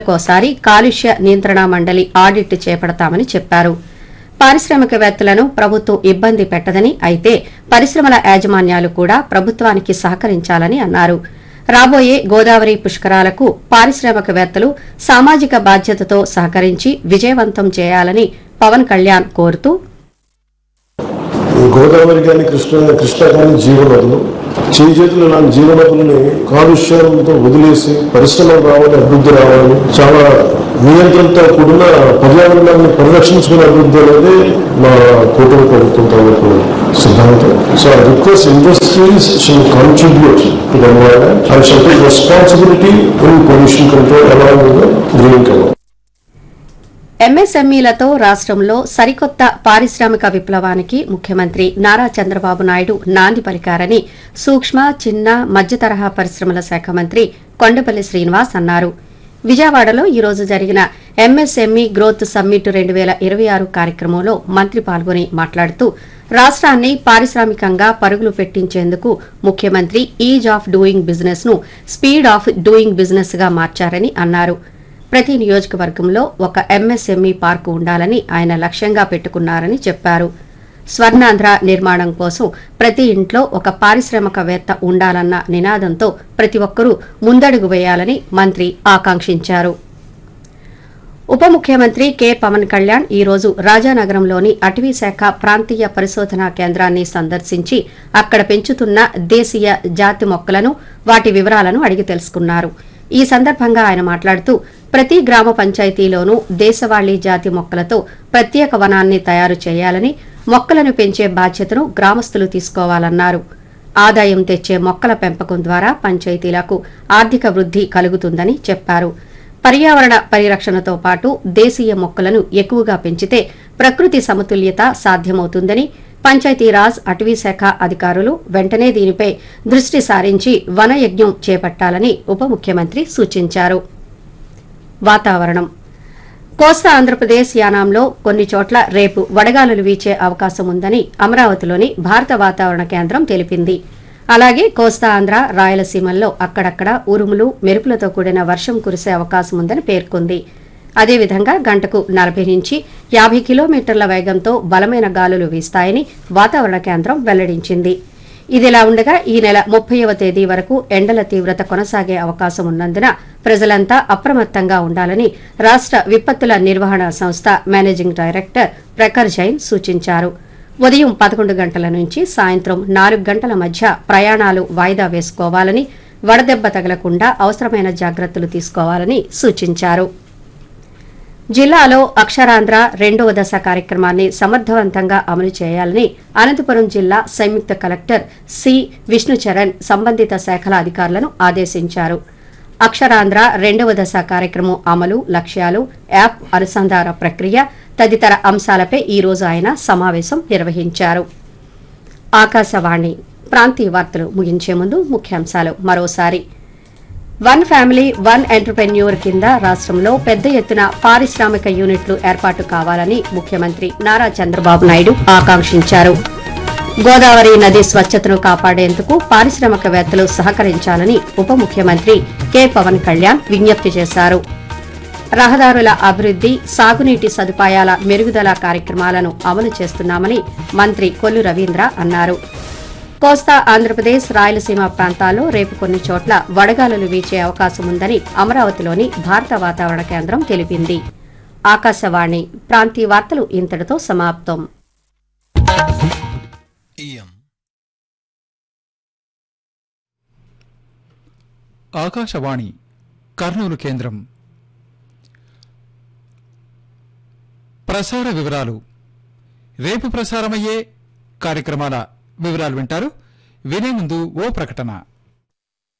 కోసారి కాలుష్య నియంత్రణ మండలి ఆడిట్ చేపడతామని చెప్పారు పారిశ్రామికవేత్తలను ప్రభుత్వం ఇబ్బంది పెట్టదని అయితే పరిశ్రమల యాజమాన్యాలు కూడా ప్రభుత్వానికి సహకరించాలని అన్నారు రాబోయే గోదావరి పుష్కరాలకు పారిశ్రామికవేత్తలు సామాజిక బాధ్యతతో సహకరించి విజయవంతం చేయాలని పవన్ కళ్యాణ్ కోరుతూ ఈ గోదావరి కానీ కృష్ణ కృష్ణ కానీ జీవనదులు చేయి చేతులు ఇలాంటి జీవనదులని కాలుష్యంతో వదిలేసి పరిశ్రమలు రావాలి అభివృద్ధి రావాలి చాలా నియంత్రణతో కూడిన పర్యావరణాన్ని పరిరక్షించుకునే అభివృద్ధి అనేది మా కూటమి ప్రభుత్వం తాలూకు సిద్ధాంతం so I request industries should contribute to the environment and should take responsibility in pollution control along with green colour ఎంఎస్ఎంఈలతో రాష్ట్రంలో సరికొత్త పారిశ్రామిక విప్లవానికి ముఖ్యమంత్రి నారా చంద్రబాబు నాయుడు నాంది పలికారని సూక్ష్మ చిన్న మధ్య తరహా పరిశ్రమల శాఖ మంత్రి కొండపల్లి శ్రీనివాస్ అన్నారు విజయవాడలో ఈ రోజు జరిగిన ఎంఎస్ఎంఈ గ్రోత్ సమ్మిట్ రెండు వేల ఇరవై ఆరు కార్యక్రమంలో మంత్రి పాల్గొని మాట్లాడుతూ రాష్ట్రాన్ని పారిశ్రామికంగా పరుగులు పెట్టించేందుకు ముఖ్యమంత్రి ఈజ్ ఆఫ్ డూయింగ్ బిజినెస్ ను స్పీడ్ ఆఫ్ డూయింగ్ బిజినెస్ గా మార్చారని అన్నారు ప్రతి నియోజకవర్గంలో ఒక ఎంఎస్ఎంఈ పార్కు ఉండాలని ఆయన లక్ష్యంగా పెట్టుకున్నారని చెప్పారు స్వర్ణాంధ్ర నిర్మాణం కోసం ప్రతి ఇంట్లో ఒక పారిశ్రామికవేత్త ఉండాలన్న నినాదంతో ప్రతి ఒక్కరూ ముందడుగు వేయాలని మంత్రి ఆకాంక్షించారు ఉప ముఖ్యమంత్రి కె పవన్ కళ్యాణ్ ఈ రోజు రాజానగరంలోని అటవీ శాఖ ప్రాంతీయ పరిశోధనా కేంద్రాన్ని సందర్శించి అక్కడ పెంచుతున్న దేశీయ జాతి మొక్కలను వాటి వివరాలను అడిగి తెలుసుకున్నారు ఈ సందర్భంగా ఆయన మాట్లాడుతూ ప్రతి గ్రామ పంచాయతీలోనూ దేశవాళీ జాతి మొక్కలతో ప్రత్యేక వనాన్ని తయారు చేయాలని మొక్కలను పెంచే బాధ్యతను గ్రామస్తులు తీసుకోవాలన్నారు ఆదాయం తెచ్చే మొక్కల పెంపకం ద్వారా పంచాయతీలకు ఆర్థిక వృద్ధి కలుగుతుందని చెప్పారు పర్యావరణ పరిరక్షణతో పాటు దేశీయ మొక్కలను ఎక్కువగా పెంచితే ప్రకృతి సమతుల్యత సాధ్యమవుతుందని పంచాయతీరాజ్ అటవీ శాఖ అధికారులు వెంటనే దీనిపై దృష్టి సారించి వనయజ్ఞం చేపట్టాలని ఉప ముఖ్యమంత్రి సూచించారు వాతావరణం కోస్తా ఆంధ్రప్రదేశ్ యానాంలో కొన్ని చోట్ల రేపు వడగాలులు వీచే అవకాశం ఉందని అమరావతిలోని భారత వాతావరణ కేంద్రం తెలిపింది అలాగే కోస్తా ఆంధ్ర రాయలసీమల్లో అక్కడక్కడ ఉరుములు మెరుపులతో కూడిన వర్షం కురిసే అవకాశం ఉందని పేర్కొంది అదేవిధంగా గంటకు నలభై నుంచి యాభై కిలోమీటర్ల వేగంతో బలమైన గాలులు వీస్తాయని వాతావరణ కేంద్రం వెల్లడించింది ఇదిలా ఉండగా ఈ నెల ముప్పైవ తేదీ వరకు ఎండల తీవ్రత కొనసాగే అవకాశం ఉన్నందున ప్రజలంతా అప్రమత్తంగా ఉండాలని రాష్ట విపత్తుల నిర్వహణ సంస్థ మేనేజింగ్ డైరెక్టర్ ప్రఖర్ జైన్ సూచించారు ఉదయం పదకొండు గంటల నుంచి సాయంత్రం నాలుగు గంటల మధ్య ప్రయాణాలు వాయిదా వేసుకోవాలని వడదెబ్బ తగలకుండా అవసరమైన జాగ్రత్తలు తీసుకోవాలని సూచించారు జిల్లాలో అక్షరాంధ్ర రెండవ దశ కార్యక్రమాన్ని సమర్థవంతంగా అమలు చేయాలని అనంతపురం జిల్లా సంయుక్త కలెక్టర్ సి విష్ణుచరణ్ సంబంధిత శాఖల అధికారులను ఆదేశించారు అక్షరాంధ్ర రెండవ దశ కార్యక్రమం అమలు లక్ష్యాలు యాప్ అనుసంధాన ప్రక్రియ తదితర అంశాలపై ఈ రోజు ఆయన సమావేశం నిర్వహించారు ఆకాశవాణి ప్రాంతీయ వార్తలు ముగించే ముందు ముఖ్యాంశాలు మరోసారి వన్ ఫ్యామిలీ వన్ ఎంటర్ప్రెన్యూర్ కింద రాష్ట్రంలో పెద్ద ఎత్తున పారిశ్రామిక యూనిట్లు ఏర్పాటు కావాలని ముఖ్యమంత్రి నారా చంద్రబాబు నాయుడు ఆకాంక్షించారు గోదావరి నది స్వచ్ఛతను కాపాడేందుకు పారిశ్రామికవేత్తలు సహకరించాలని ఉప ముఖ్యమంత్రి కె పవన్ కళ్యాణ్ విజ్ఞప్తి చేశారు రహదారుల అభివృద్ది సాగునీటి సదుపాయాల మెరుగుదల కార్యక్రమాలను అమలు చేస్తున్నామని మంత్రి కొల్లు రవీంద్ర అన్నారు కోస్తా ఆంధ్రప్రదేశ్ రాయలసీమ ప్రాంతాల్లో రేపు కొన్ని చోట్ల వడగాలులు వీచే అవకాశం ఉందని అమరావతిలోని భారత వాతావరణ కేంద్రం తెలిపింది ఆకాశవాణి ప్రాంతీయ వార్తలు ఇంతటితో సమాప్తం ఇయం ఆకాశవాణి కర్నూలు కేంద్రం ప్రసార వివరాలు రేపు ప్రసారమయ్యే కార్యక్రమాల వివరాలు వింటారు వినే ముందు ఓ ప్రకటన